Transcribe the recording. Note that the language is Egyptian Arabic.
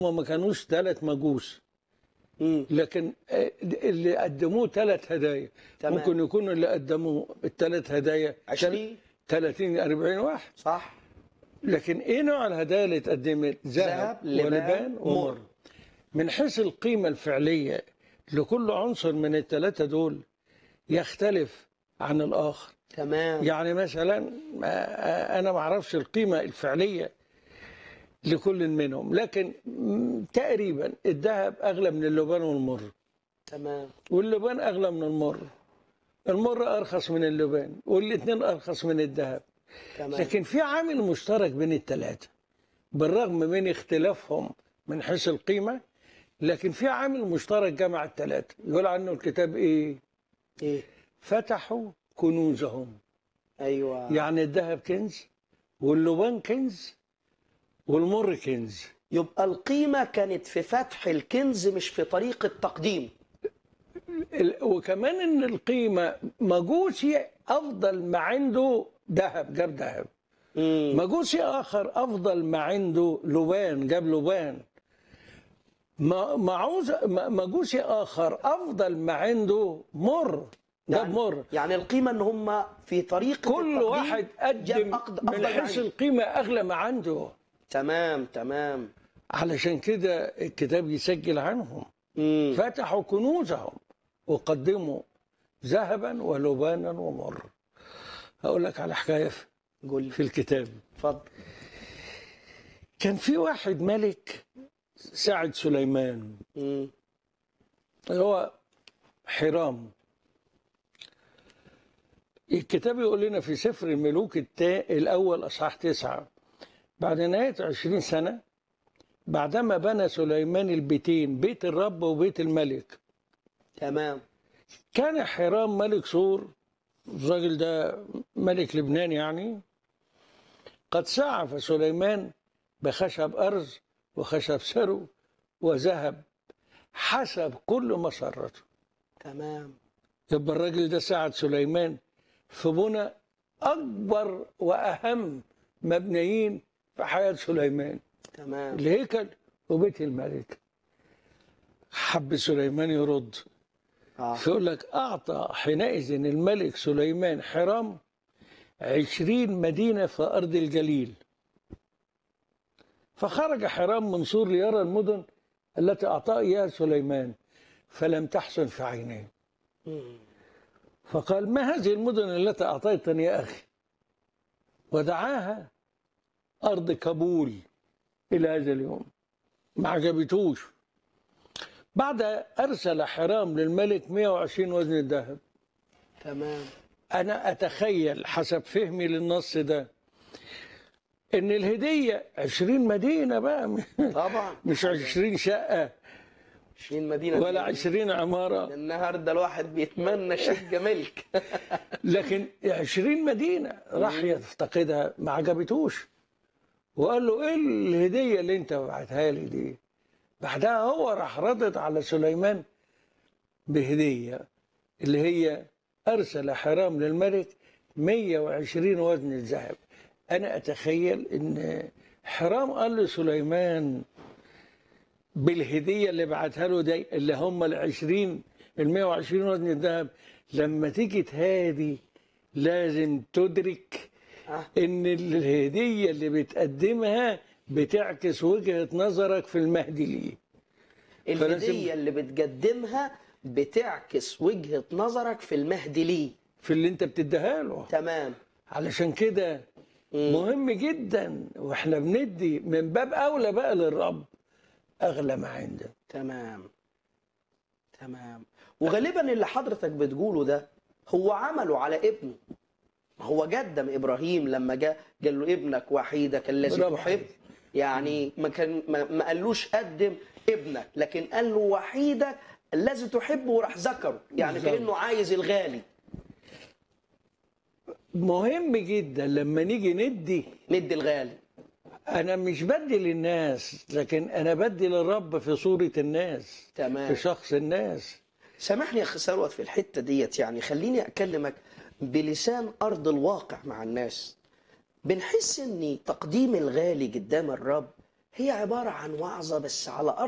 هم ما كانوش ثلاث مجوس مم. لكن آه، اللي قدموه ثلاث هدايا تمام. ممكن يكونوا اللي قدموا الثلاث هدايا 20 30 40 واحد صح لكن ايه نوع الهدايا اللي اتقدمت؟ ذهب، ذهب لبان، ولبان مر. ومر من حيث القيمة الفعلية لكل عنصر من الثلاثة دول يختلف عن الآخر تمام يعني مثلا آه، أنا ما أعرفش القيمة الفعلية لكل منهم لكن م، تقريبا الذهب أغلى من اللبان والمر تمام واللبان أغلى من المر المر أرخص من اللبان والاثنين أرخص من الذهب تمام لكن في عامل مشترك بين الثلاثة بالرغم من اختلافهم من حيث القيمة لكن في عامل مشترك جمع الثلاثة يقول عنه الكتاب إيه ايه فتحوا كنوزهم ايوه يعني الذهب كنز واللبان كنز والمر كنز يبقى القيمة كانت في فتح الكنز مش في طريقة تقديم ال- وكمان ان القيمة مجوسي افضل ما عنده ذهب جاب ذهب مم. مجوسي اخر افضل ما عنده لبان جاب لبان ما- معوز م- مجوسي اخر افضل ما عنده مر جاب يعني, مر يعني القيمة ان هم في طريقة كل التقديم واحد جاب قدم أقد- من أفضل حيث معين. القيمة اغلى ما عنده تمام تمام علشان كده الكتاب يسجل عنهم مم. فتحوا كنوزهم وقدموا ذهبا ولبانا ومر هقول لك على حكايه في- قول لي في الكتاب اتفضل كان في واحد ملك ساعد سليمان مم. هو حرام الكتاب يقول لنا في سفر الملوك التا... الأول أصحاح تسعة بعد نهاية عشرين سنة بعدما بنى سليمان البيتين بيت الرب وبيت الملك تمام كان حرام ملك سور الراجل ده ملك لبنان يعني قد سعف سليمان بخشب أرز وخشب سرو وذهب حسب كل مسرته تمام يبقى الراجل ده ساعد سليمان في بنى أكبر وأهم مبنيين في حياة سليمان تمام الهيكل وبيت الملك حب سليمان يرد اه فيقول لك أعطى حينئذ الملك سليمان حرام عشرين مدينة في أرض الجليل فخرج حرام من سور ليرى المدن التي أعطاه إياها سليمان فلم تحسن في عينيه مم. فقال ما هذه المدن التي أعطيتني يا أخي ودعاها أرض كابول إلى هذا اليوم ما عجبتوش بعد أرسل حرام للملك 120 وزن الذهب تمام أنا أتخيل حسب فهمي للنص ده إن الهدية 20 مدينة بقى طبعا مش 20 شقة 20 مدينة ولا دي. 20 عمارة النهارده الواحد بيتمنى شقة ملك لكن 20 مدينة راح يفتقدها ما عجبتوش وقال له ايه الهدية اللي انت بعتها لي دي بعدها هو راح ردد على سليمان بهدية اللي هي أرسل حرام للملك 120 وزن الذهب أنا أتخيل إن حرام قال لسليمان بالهدية اللي بعتها له دي اللي هم ال 20 ال 120 وزن الذهب لما تيجي تهادي لازم تدرك آه. ان الهدية اللي بتقدمها بتعكس وجهة نظرك في المهدي ليه الهدية اللي بتقدمها بتعكس وجهة نظرك في المهدي ليه في اللي انت بتديها له تمام علشان كده مم. مهم جدا واحنا بندي من باب اولى بقى للرب اغلى ما عنده تمام تمام وغالبا اللي حضرتك بتقوله ده هو عمله على ابنه ما هو قدم ابراهيم لما جاء قال له ابنك وحيدك الذي برافو تحب عليك. يعني ما كان ما, ما قالوش قدم ابنك لكن قال له وحيدك الذي تحبه وراح ذكره يعني بالظبط. كانه عايز الغالي مهم جدا لما نيجي ندي ندي الغالي انا مش بدي للناس لكن انا بدي للرب في صورة الناس تمام في شخص الناس سامحني يا اخي ثروت في الحته ديت يعني خليني اكلمك بلسان ارض الواقع مع الناس بنحس ان تقديم الغالي قدام الرب هي عباره عن وعظه بس على ارض